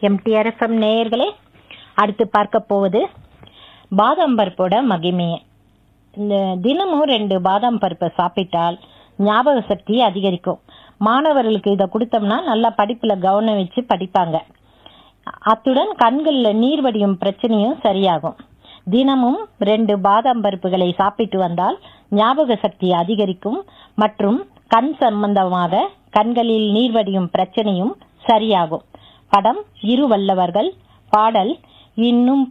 MTR FM நேயர்களே அடுத்து பார்க்க போவது பாதாம் பருப்போட மகிமையை இந்த தினமும் ரெண்டு பாதாம் பருப்பை சாப்பிட்டால் ஞாபக சக்தி அதிகரிக்கும் மாணவர்களுக்கு இதை கொடுத்தோம்னா நல்லா படிப்புல கவனம் வச்சு படிப்பாங்க அத்துடன் கண்கள்ல நீர் வடியும் பிரச்சனையும் சரியாகும் தினமும் ரெண்டு பாதாம் பருப்புகளை சாப்பிட்டு வந்தால் ஞாபக சக்தி அதிகரிக்கும் மற்றும் கண் சம்பந்தமாக கண்களில் நீர் வடியும் பிரச்சனையும் சரியாகும் படம் இரு வல்லவர்கள் பாடல் இன்னும்